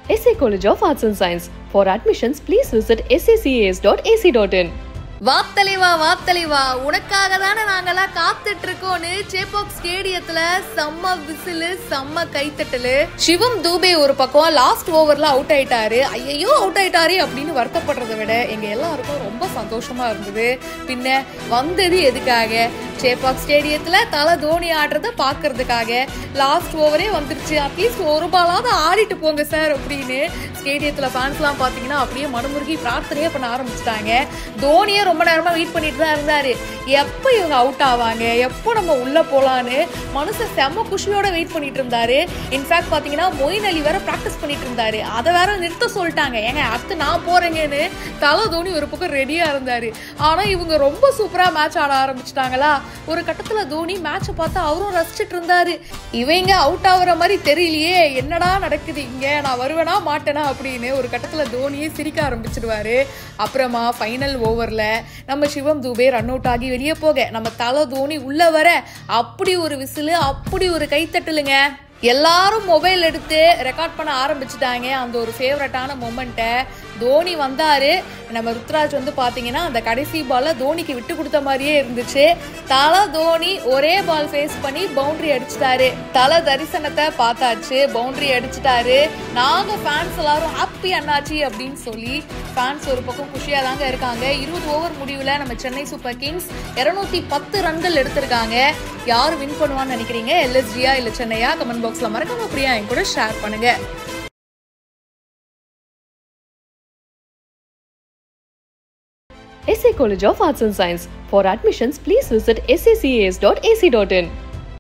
SA College of Arts and Science. For admissions, please visit sacas.ac.in. வாத்தலைவா வாத்தலைவா உனக்காக தானே நாங்கெல்லாம் காத்துட்டு இருக்கோம்னு சேப்பாக் ஸ்டேடியத்துல செம்ம விசிலு செம்ம கைத்தட்டலு சிவம் தூபே ஒரு பக்கம் லாஸ்ட் ஓவர்ல அவுட் ஆயிட்டாரு ஐயோ அவுட் ஆயிட்டாரு அப்படின்னு வருத்தப்படுறதை விட எங்க எல்லாருக்கும் ரொம்ப சந்தோஷமா இருந்தது பின்ன வந்தது எதுக்காக சேப்பாக் ஸ்டேடியத்துல தலை தோனி ஆடுறத பாக்குறதுக்காக லாஸ்ட் ஓவரே வந்துருச்சு அட்லீஸ்ட் ஒரு பாலாவது ஆடிட்டு போங்க சார் அப்படின்னு ஸ்டேடியத்துல ஃபேன்ஸ்லாம் பாத்தீங்கன்னா அப்படியே மனமுருகி பிரார்த்தனையே பண்ண ஆரம்பிச்சிட்டாங்க தோனியே ரொம்ப நேரமா வெயிட் பண்ணிட்டு தான் இருந்தாரு எப்போ இவங்க அவுட் ஆவாங்க எப்போ நம்ம உள்ள போலான்னு மனுஷன் செம்ம குஷியோட வெயிட் பண்ணிட்டு இருந்தாரு இன்ஃபேக்ட் பாத்தீங்கன்னா மொயின் அலி வேற ப்ராக்டிஸ் பண்ணிட்டு இருந்தாரு அதை வேற நிறுத்த சொல்லிட்டாங்க ஏங்க அடுத்து நான் போறேங்கன்னு தலை தோனி ஒரு பக்கம் ரெடியா இருந்தாரு ஆனா இவங்க ரொம்ப சூப்பரா மேட்ச் ஆட ஆரம்பிச்சிட்டாங்களா ஒரு கட்டத்துல தோனி மேட்சை பார்த்து அவரும் ரசிச்சிட்டு இருந்தாரு இவங்க அவுட் ஆகுற மாதிரி தெரியலையே என்னடா நடக்குது இங்க நான் வருவேனா மாட்டேனா அப்படின்னு ஒரு கட்டத்துல தோனியே சிரிக்க ஆரம்பிச்சிடுவாரு அப்புறமா ஃபைனல் ஓவர்ல நம்ம சிவம் தூபே ரன் அவுட் ஆகி வெளியே போக நம்ம தலை தோனி உள்ள வர அப்படி ஒரு விசிலு அப்படி ஒரு கைத்தட்டலுங்க எல்லாரும் மொபைல் எடுத்து ரெக்கார்ட் பண்ண ஆரம்பிச்சிட்டாங்க அந்த ஒரு ஃபேவரட்டான மொமெண்ட்டை தோனி வந்தாரு நம்ம ருத்ராஜ் வந்து பாத்தீங்கன்னா அந்த கடைசி பால்ல தோனிக்கு விட்டு கொடுத்த மாதிரியே இருந்துச்சு தலை தோனி ஒரே பால் ஃபேஸ் பண்ணி பவுண்டரி அடிச்சிட்டாரு தலை தரிசனத்தை பார்த்தாச்சு பவுண்டரி அடிச்சிட்டாரு நாங்க ஃபேன்ஸ் எல்லாரும் ஹாப்பி அண்ணாச்சி அப்படின்னு சொல்லி ஃபேன்ஸ் ஒரு பக்கம் குஷியா தாங்க இருக்காங்க இருபது ஓவர் முடிவுல நம்ம சென்னை சூப்பர் கிங்ஸ் இருநூத்தி பத்து ரன்கள் எடுத்திருக்காங்க யார் வின் பண்ணுவான்னு நினைக்கிறீங்க எல்எஸ்ஜியா இல்ல சென்னையா கமெண்ட் பாக்ஸ்ல மறக்காம அப்படியா என் கூட ஷேர் பண்ணுங்க SA College of Arts and Science. For admissions, please visit sacas.ac.in.